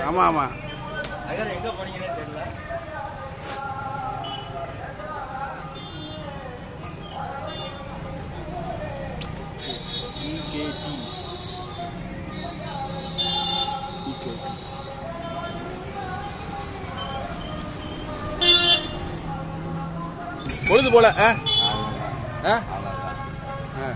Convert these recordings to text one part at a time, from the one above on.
ஆமா ஆமா நகர் எங்க போனீங்கன்னே தெரியல இகேடி இகேடி பொழுது போல ஆ ஆ அவ்வளவுதான் ஆ.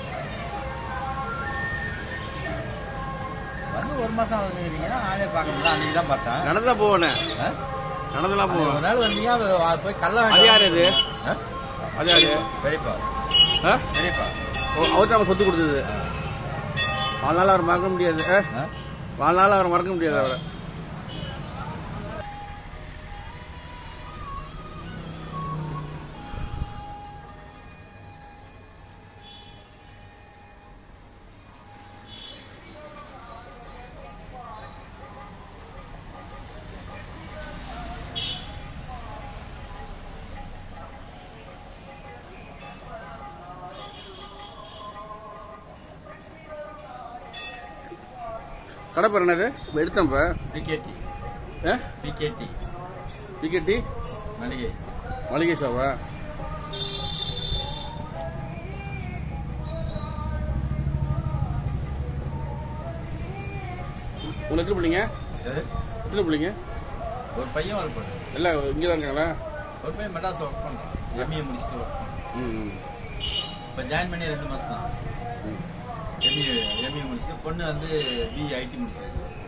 வந்து ஒரு மாசம் ஆகுதுங்கிறீங்கன்னா ஆளே பார்க்க முடியல அன்னைக்கு தான் பார்த்தேன் நடந்தா போவேனே ஆ? நடந்துலாம் அன்னைக்கு ஒரு போவேன் நாள் வந்தீங்க அது அது போய் கல்ல அது யார் இது? ஆ? அது யாரு பெரியப்பா ஆ பெரியப்பா ஓ அவர் தான் சொத்து கொடுத்தது வாழ்நாள் அவர் மறக்க முடியாது ஆ? ஆ? வாழ்நாள் அவர் மறக்க முடியாது அவரை கடை பேர் என்னது எடுத்தேன் இப்போ பிகேடி ஆ பிகேடி டிக்கெட்டி மளிகை மளிகை ஷாப்பா உங்களை எத்தனை பிள்ளைங்க எது? எத்தனை பிள்ளைங்க ஒரு பையன் ஒரு பொண்ணு எல்லாம் இங்கே தான் இருக்காங்களா ஒரு பையன் மெட்ராஸ்ல ஒர்க் பண்றான் எம்ஏ முடிச்சுட்டு ஒர்க் பண்றான் ம் ம். இப்போ ஜாயின் பண்ணி ரெண்டு மாசம் தான் ம். எம்ஏ எம்ஏ முடிச்சுட்டு பொண்ணு வந்து பிஇ ஐடி முடிச்சிருக்கு